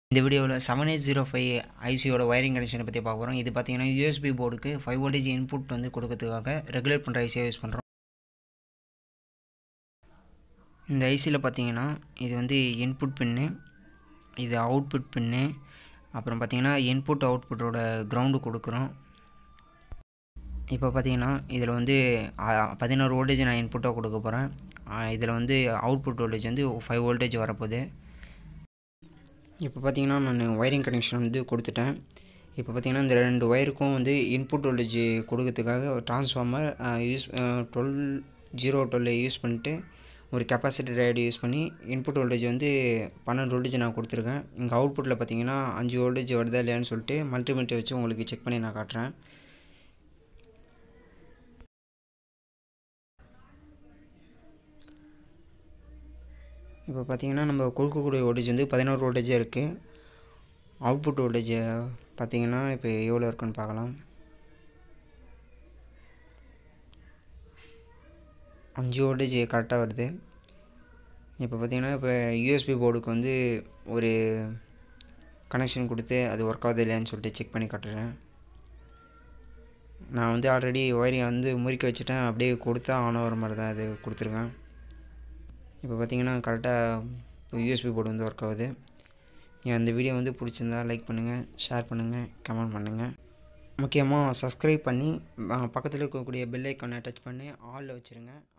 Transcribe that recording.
இந்த வீடியோவில் seven eight zero five ஐசியோட ஒயரிங் கனெக்ஷனை பற்றி பார்க்க போகிறோம் இது பார்த்தீங்கன்னா யூஎஸ்பி போர்டுக்கு ஃபைவ் வோல்டேஜ் இன்புட் வந்து கொடுக்கறதுக்காக ரெகுலேட் பண்ணுற ஐசியை யூஸ் பண்ணுறோம் இந்த ஐசியில் பார்த்தீங்கன்னா இது வந்து இன்புட் பின்னு இது அவுட்புட் பின்னு அப்புறம் பார்த்தீங்கன்னா இன்புட் அவுட்புட்டோட கிரவுண்டு கொடுக்குறோம் இப்போ பார்த்தீங்கன்னா இதில் வந்து பதினோரு வோல்டேஜ் நான் இன்புட்டாக கொடுக்க போகிறேன் இதில் வந்து அவுட்புட் வோல்டேஜ் வந்து ஃபைவ் வோல்டேஜ் வரப்போகுது இப்போ பார்த்தீங்கன்னா நான் ஒயரிங் கனெக்ஷன் வந்து கொடுத்துட்டேன் இப்போ பார்த்தீங்கன்னா இந்த ரெண்டு ஒயருக்கும் வந்து இன்புட் வோல்டேஜ் கொடுக்கறதுக்காக transformer use twelve zero twelve use பண்ணிட்டு ஒரு கெப்பாசிட்டி ரேடு யூஸ் பண்ணி இன்புட் வோல்டேஜ் வந்து பன்னெண்டு வோல்டேஜ் நான் கொடுத்துருக்கேன் இங்கே அவுட்புட்டில் பார்த்தீங்கன்னா அஞ்சு வோல்டேஜ் வருதா இல்லையான்னு சொல்லிட்டு மல்டிமீட்டர் வச்சு உங்களுக்கு செக் பண்ணி நான் காட்டுறேன் இப்போ பார்த்தீங்கன்னா நம்ம கொடுக்கக்கூடிய வோல்டேஜ் வந்து பதினோரு வோல்டேஜாக இருக்குது அவுட்புட் வோல்டேஜ் பார்த்தீங்கன்னா இப்போ எவ்வளோ இருக்குன்னு பார்க்கலாம் அஞ்சு வோல்டேஜ் கரெக்டாக வருது இப்போ பார்த்தீங்கன்னா இப்போ யூஎஸ்பி போர்டுக்கு வந்து ஒரு கனெக்ஷன் கொடுத்து அது ஒர்க் ஆகுது இல்லையான்னு சொல்லிட்டு செக் பண்ணி காட்டுறேன் நான் வந்து ஆல்ரெடி ஒயரிங் வந்து முறிக்க வச்சுட்டேன் அப்படியே கொடுத்தா ஆன் ஆகிற மாதிரி தான் அது கொடுத்துருக்கேன் இப்போ பார்த்தீங்கன்னா கரெக்டாக யூஎஸ்பி போர்டு வந்து ஒர்க் ஆகுது அந்த வீடியோ வந்து பிடிச்சிருந்தா லைக் பண்ணுங்கள் ஷேர் பண்ணுங்கள் கமெண்ட் பண்ணுங்கள் முக்கியமாக சப்ஸ்கிரைப் பண்ணி பக்கத்தில் இருக்கக்கூடிய பெல் ஐக்கானை டச் பண்ணி ஆலில் வச்சுருங்க